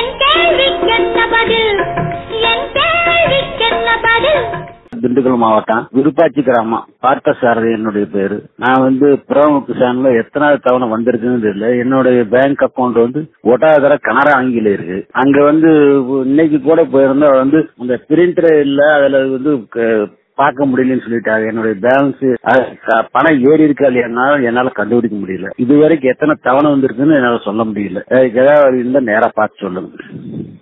என் கேள்விக்கென்ன பதில் என் கேள்விக்கென்ன பதில் திண்டுக்கல் மாவட்டம் விருப்பாச்சி கிராமம் பார்த்த சாரதி என்னுடைய பேரு நான் வந்து பிரமுக சேனல்ல எத்தனாவது தவணை வந்திருக்குன்னு தெரியல என்னுடைய பேங்க் அக்கவுண்ட் வந்து ஒட்டாதர கனரா வங்கியில இருக்கு அங்க வந்து இன்னைக்கு கூட போயிருந்தா வந்து அந்த பிரிண்டர் இல்ல அதுல வந்து க- பார்க்க முடியலன்னு சொல்லிட்டாங்க என்னுடைய பேலன்ஸ் பணம் ஏறி இருக்கா இல்லையா என்னால கண்டுபிடிக்க முடியல இது வரைக்கும் எத்தனை தவணை வந்திருக்குன்னு என்னால சொல்ல முடியல அதுக்கு ஏதாவது இருந்தா நேரா பார்த்து சொல்லுங்க